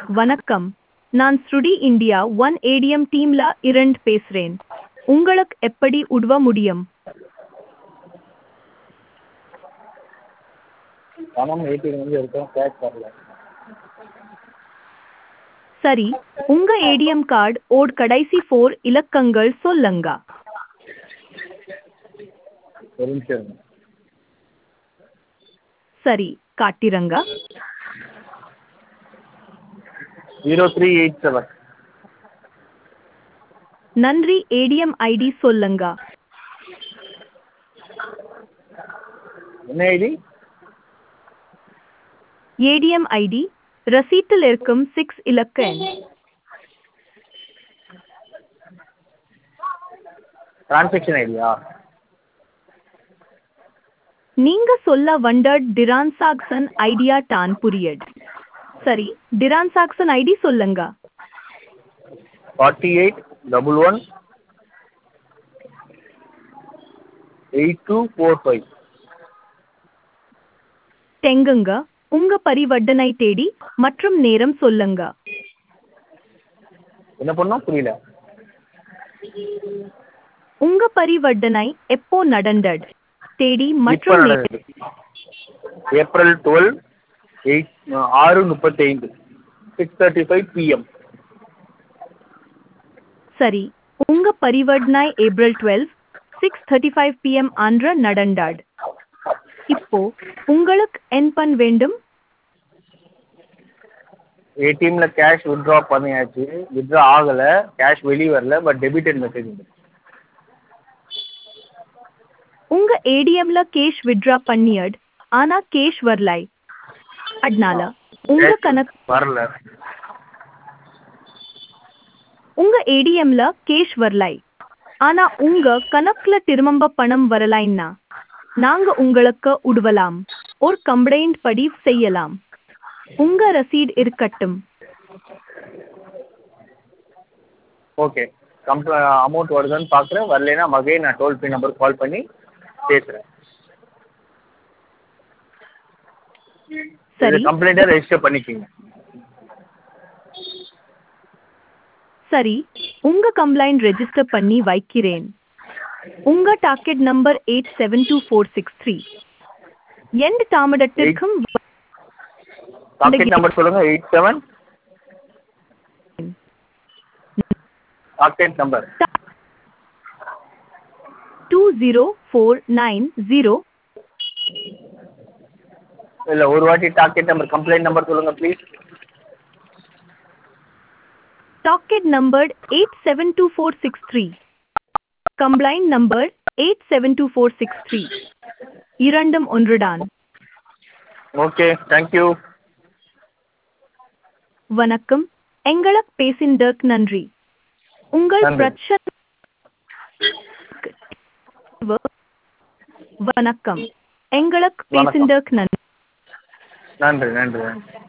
வணக்கம் நான் ஸ்ருடி இந்தியா ஒன் ஏடிஎம் டீம்ல இரண்டு பேசுறேன் உங்களுக்கு எப்படி உதவ முடியும் பணம் ஏடிஎம் வந்து எடுத்தோம் கேஷ் வரல சரி உங்க ஏடிஎம் கார்டு ஓட் கடைசி ஃபோர் இலக்கங்கள் சொல்லுங்க ஒரு நிமிஷம் இருங்க சரி காட்டிரங்க ஜீரோ த்ரீ எயிட் செவன் நன்றி ஏடிஎம் ஐடி சொல்லுங்க என்ன ஐடி ஏடிஎம் ஐடி ரசீட்டில் இருக்கும் சிக்ஸ் இலக்க எண் டிரான்சாக்ஷன் ஐடியா நீங்க சொல்ல வந்த டிரான்சாக்சன் ஐடியா டான் புரியட் சரி டிரான்சாக்சன் ஐடி சொல்லுங்க forty eight double one eight two four five தெங்குங்க உங்க பரிவர்த்தனை தேடி மற்றும் நேரம் சொல்லுங்க என்ன பண்ணோம் புரியல உங்க பரிவர்த்தனை எப்போ நடந்தது தேடி இப்போ மற்றும் நேரம் நடந்தது ஏப்ரல் டுவெல் எயிட் ஆறு முப்பத்தைந்து சிக்ஸ் தேர்ட்டி ஃபைவ் பிஎம் சரி உங்க பரிவர்த்தனை April twelve six thirty five PM அன்று நடந்தாடு இப்போ உங்களுக்கு என் பண் வேண்டும் ஏடிஎம்ல கேஷ் வித்ட்ரா பண்ணியாச்சு வித்ட்ரா ஆகல கேஷ் வெளியே வரல பட் டெபிட்டட் மெசேஜ் வந்து உங்க ஏடிஎம்ல கேஷ் வித்ட்ரா பண்ணியட் ஆனா கேஷ் வரலை அதனால உங்க கணக்கு வரல உங்க ஏடிஎம்ல கேஷ் வரலை ஆனா உங்க கணக்குல திரும்ப பணம் வரலைன்னா நாங்க உங்களுக்கு உதவலாம் ஒரு கம்ப்ளைண்ட் பதிவு செய்யலாம் உங்க ரசீட் இருக்கட்டும் ஓகே கம்ப்ள அமௌண்ட் வருதான்னு பார்க்குறேன் வரலைன்னா மகே நான் டோல் ஃப்ரீ நம்பருக்கு கால் பண்ணி பேசுகிறேன் சரி கம்ப்ளைண்ட்டை ரெஜிஸ்டர் பண்ணிக்கிங்க சரி உங்க கம்ப்ளைண்ட் ரெஜிஸ்டர் பண்ணி வைக்கிறேன் உங்க docket number eight seven two four six three எந்த தாமதத்திற்கும் டாக்கெட் நம்பர் சொல்லுங்கள் eight seven docket number two zero four nine zero இல்லை ஒரு வாட்டி டாக்கெட் நம்பர் கம்ப்ளைண்ட் நம்பர் சொல்லுங்கள் please docket number eight seven two four six three complaint number eight seven two four six three இரண்டும் ஒன்றுதான் okay thank you வணக்கம் எங்களுக்கு பேசிந்தக் நன்றி உங்கள் நன்றி. பிரச்சனை வணக்கம் எங்களுக்கு வணக்கம். பேசிந்தக் நன்றி நன்றி நன்றி நன்றி